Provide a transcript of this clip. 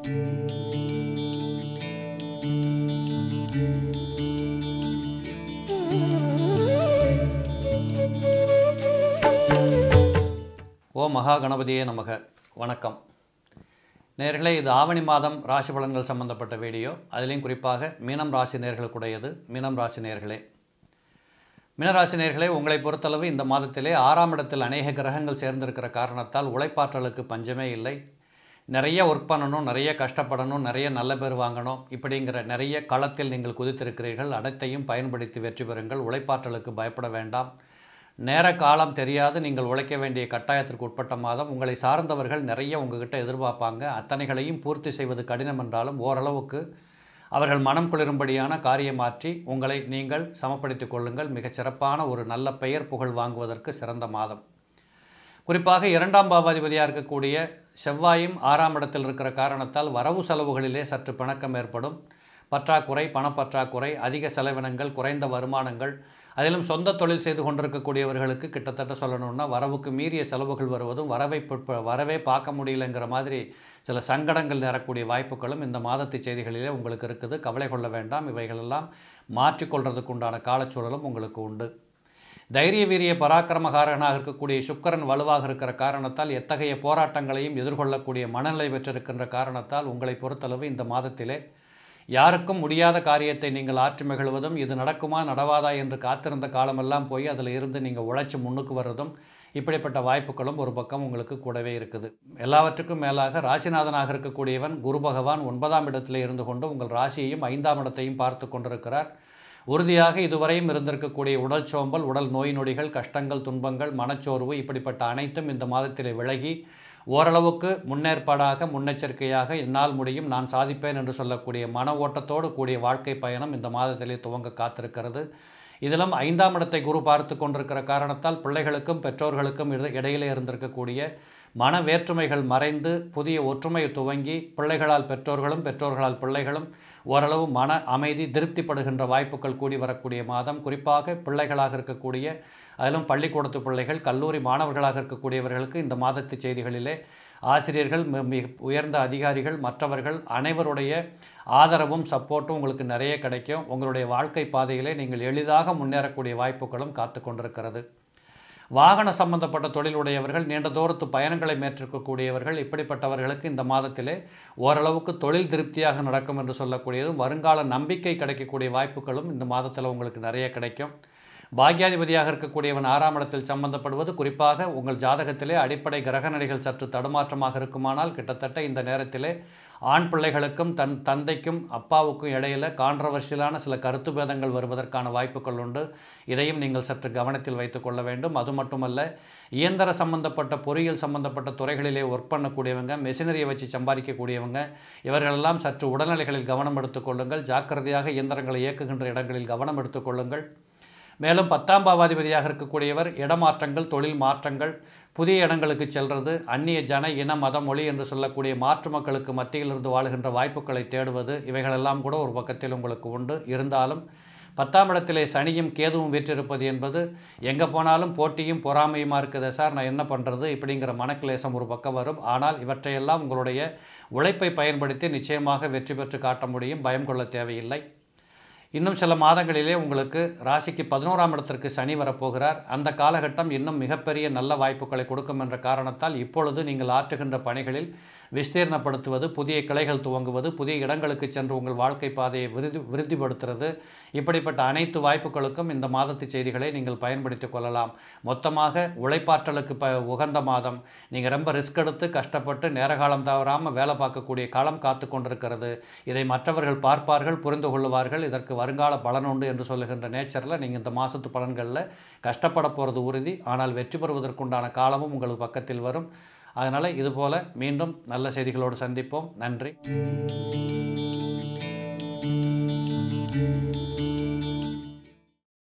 ஓ மகா கணபதியே நமக வணக்கம் நேர்களே இது ஆவணி மாதம் ராசி பலன்கள் சம்பந்தப்பட்ட வீடியோ அதுலேயும் குறிப்பாக மீனம் ராசி நேர்களுக்குடையது மீனம் ராசி நேர்களே மீனராசி நேர்களே உங்களை பொறுத்தளவு இந்த மாதத்திலே ஆறாம் இடத்தில் அநேக கிரகங்கள் சேர்ந்திருக்கிற காரணத்தால் உழைப்பாற்றலுக்கு பஞ்சமே இல்லை நிறைய ஒர்க் பண்ணணும் நிறைய கஷ்டப்படணும் நிறைய நல்ல பேர் வாங்கணும் இப்படிங்கிற நிறைய களத்தில் நீங்கள் குதித்திருக்கிறீர்கள் அனைத்தையும் பயன்படுத்தி வெற்றி பெறுங்கள் உழைப்பாற்றலுக்கு பயப்பட வேண்டாம் நேர காலம் தெரியாது நீங்கள் உழைக்க வேண்டிய கட்டாயத்திற்கு உட்பட்ட மாதம் உங்களை சார்ந்தவர்கள் நிறைய உங்ககிட்ட எதிர்பார்ப்பாங்க அத்தனைகளையும் பூர்த்தி செய்வது கடினம் என்றாலும் ஓரளவுக்கு அவர்கள் மனம் குளிரும்படியான காரியமாற்றி உங்களை நீங்கள் சமப்படுத்திக் கொள்ளுங்கள் மிகச் சிறப்பான ஒரு நல்ல பெயர் புகழ் வாங்குவதற்கு சிறந்த மாதம் குறிப்பாக இரண்டாம் பாவாதிபதியாக இருக்கக்கூடிய செவ்வாயும் ஆறாம் இடத்தில் இருக்கிற காரணத்தால் வரவு செலவுகளிலே சற்று பிணக்கம் ஏற்படும் பற்றாக்குறை பணப்பற்றாக்குறை அதிக செலவினங்கள் குறைந்த வருமானங்கள் அதிலும் சொந்த தொழில் செய்து கொண்டிருக்கக்கூடியவர்களுக்கு கிட்டத்தட்ட சொல்லணும்னா வரவுக்கு மீறிய செலவுகள் வருவதும் வரவை பிற்ப- வரவே பார்க்க முடியலங்கிற மாதிரி சில சங்கடங்கள் நேரக்கூடிய வாய்ப்புகளும் இந்த மாதத்து செய்திகளிலே உங்களுக்கு இருக்குது கவலை கொள்ள வேண்டாம் இவைகளெல்லாம் மாற்றிக்கொள்றதுக்கு உண்டான காலச்சூழலும் உங்களுக்கு உண்டு தைரிய வீரிய பராக்கிரமகாரனாக இருக்கக்கூடிய சுக்கிரன் வலுவாக இருக்கிற காரணத்தால் எத்தகைய போராட்டங்களையும் எதிர்கொள்ளக்கூடிய மனநிலை பெற்றிருக்கின்ற காரணத்தால் உங்களை பொறுத்தளவு இந்த மாதத்திலே யாருக்கும் முடியாத காரியத்தை நீங்கள் ஆற்றி மகிழ்வதும் இது நடக்குமா நடவாதா என்று காத்திருந்த காலமெல்லாம் போய் அதில் இருந்து நீங்கள் உழைச்சி முன்னுக்கு வர்றதும் இப்படிப்பட்ட வாய்ப்புகளும் ஒரு பக்கம் உங்களுக்கு கூடவே இருக்குது எல்லாவற்றுக்கும் மேலாக ராசிநாதனாக இருக்கக்கூடியவன் குரு பகவான் ஒன்பதாம் இடத்திலே இருந்து கொண்டு உங்கள் ராசியையும் ஐந்தாம் இடத்தையும் பார்த்து கொண்டிருக்கிறார் உறுதியாக இதுவரையும் இருந்திருக்கக்கூடிய உடல் சோம்பல் உடல் நோய் நொடிகள் கஷ்டங்கள் துன்பங்கள் மனச்சோர்வு இப்படிப்பட்ட அனைத்தும் இந்த மாதத்திலே விலகி ஓரளவுக்கு முன்னேற்பாடாக முன்னெச்சரிக்கையாக என்னால் முடியும் நான் சாதிப்பேன் என்று சொல்லக்கூடிய மன ஓட்டத்தோடு கூடிய வாழ்க்கை பயணம் இந்த மாதத்திலே துவங்க காத்திருக்கிறது இதிலும் ஐந்தாம் இடத்தை குரு பார்த்து கொண்டிருக்கிற காரணத்தால் பிள்ளைகளுக்கும் பெற்றோர்களுக்கும் இட- இடையிலே இருந்திருக்கக்கூடிய மன வேற்றுமைகள் மறைந்து புதிய ஒற்றுமை துவங்கி பிள்ளைகளால் பெற்றோர்களும் பெற்றோர்களால் பிள்ளைகளும் ஓரளவு மன அமைதி திருப்திப்படுகின்ற வாய்ப்புகள் கூடி வரக்கூடிய மாதம் குறிப்பாக பிள்ளைகளாக இருக்கக்கூடிய அதிலும் பள்ளிக்கூடத்து பிள்ளைகள் கல்லூரி மாணவர்களாக இருக்கக்கூடியவர்களுக்கு இந்த மாதத்து செய்திகளிலே ஆசிரியர்கள் மி- மிக உயர்ந்த அதிகாரிகள் மற்றவர்கள் அனைவருடைய ஆதரவும் சப்போர்ட்டும் உங்களுக்கு நிறைய கிடைக்கும் உங்களுடைய வாழ்க்கை பாதையிலே நீங்கள் எளிதாக முன்னேறக்கூடிய வாய்ப்புகளும் காத்து கொண்டிருக்கிறது வாகன சம்பந்தப்பட்ட தொழிலுடையவர்கள் நீண்ட தூரத்து பயணங்களை மேற்கொள்ளக்கூடியவர்கள் இப்படிப்பட்டவர்களுக்கு இந்த மாதத்திலே ஓரளவுக்கு தொழில் திருப்தியாக நடக்கும் என்று சொல்லக்கூடியதும் வருங்கால நம்பிக்கை கிடைக்கக்கூடிய வாய்ப்புகளும் இந்த மாதத்தில் உங்களுக்கு நிறைய கிடைக்கும் பாக்யாதிபதியாக இருக்கக்கூடியவன் ஆறாம் இடத்தில் சம்பந்தப்படுவது குறிப்பாக உங்கள் ஜாதகத்திலே அடிப்படை கிரகநிலைகள் சற்று தடுமாற்றமாக இருக்குமானால் கிட்டத்தட்ட இந்த நேரத்திலே ஆண் பிள்ளைகளுக்கும் தன் தந்தைக்கும் அப்பாவுக்கும் இடையில கான்ட்ரவர்ஷியலான சில கருத்து பேதங்கள் வருவதற்கான வாய்ப்புகள் உண்டு இதையும் நீங்கள் சற்று கவனத்தில் வைத்துக் கொள்ள வேண்டும் அது மட்டுமல்ல இயந்திர சம்பந்தப்பட்ட பொறியியல் சம்பந்தப்பட்ட துறைகளிலே ஒர்க் பண்ணக்கூடியவங்க மெஷினரியை வச்சு சம்பாதிக்கக்கூடியவங்க இவர்களெல்லாம் சற்று உடல்நிலைகளில் கவனம் எடுத்துக்கொள்ளுங்கள் ஜாக்கிரதையாக இயந்திரங்களை இயக்குகின்ற இடங்களில் கவனம் எடுத்துக்கொள்ளுங்கள் மேலும் பத்தாம் பாவாதிபதியாக இருக்கக்கூடியவர் இடமாற்றங்கள் தொழில் மாற்றங்கள் புதிய இடங்களுக்கு செல்வது அந்நிய ஜன இன மத மொழி என்று சொல்லக்கூடிய மாற்று மக்களுக்கு மத்தியில் இருந்து வாழுகின்ற வாய்ப்புகளை தேடுவது இவைகளெல்லாம் கூட ஒரு பக்கத்தில் உங்களுக்கு உண்டு இருந்தாலும் பத்தாம் இடத்திலே சனியும் கேதுவும் வீற்றிருப்பது என்பது எங்கே போனாலும் போட்டியும் பொறாமையுமா இருக்குது சார் நான் என்ன பண்ணுறது இப்படிங்கிற மனக்லேசம் ஒரு பக்கம் வரும் ஆனால் இவற்றையெல்லாம் உங்களுடைய உழைப்பை பயன்படுத்தி நிச்சயமாக வெற்றி பெற்று காட்ட முடியும் பயம் கொள்ள தேவையில்லை இன்னும் சில மாதங்களிலே உங்களுக்கு ராசிக்கு பதினோராம் இடத்திற்கு சனி வரப்போகிறார் அந்த காலகட்டம் இன்னும் மிகப்பெரிய நல்ல வாய்ப்புகளை கொடுக்கும் என்ற காரணத்தால் இப்பொழுது நீங்கள் ஆற்றுகின்ற பணிகளில் விஸ்தீர்ணப்படுத்துவது புதிய கிளைகள் துவங்குவது புதிய இடங்களுக்கு சென்று உங்கள் வாழ்க்கை பாதையை விருதி விருத்திப்படுத்துறது இப்படிப்பட்ட அனைத்து வாய்ப்புகளுக்கும் இந்த மாதத்து செய்திகளை நீங்கள் பயன்படுத்திக் கொள்ளலாம் மொத்தமாக உழைப்பாற்றலுக்கு ப உகந்த மாதம் நீங்கள் ரொம்ப ரிஸ்க் எடுத்து கஷ்டப்பட்டு நேரகாலம் தவறாமல் வேலை பார்க்கக்கூடிய காலம் காத்து கொண்டிருக்கிறது இதை மற்றவர்கள் பார்ப்பார்கள் புரிந்து கொள்வார்கள் இதற்கு வருங்கால பலன் உண்டு என்று சொல்லுகின்ற நேச்சரில் நீங்கள் இந்த மாதத்து பலன்களில் கஷ்டப்பட போகிறது உறுதி ஆனால் வெற்றி பெறுவதற்குண்டான காலமும் உங்களுக்கு பக்கத்தில் வரும் அதனால் இதுபோல் மீண்டும் நல்ல செய்திகளோடு சந்திப்போம் நன்றி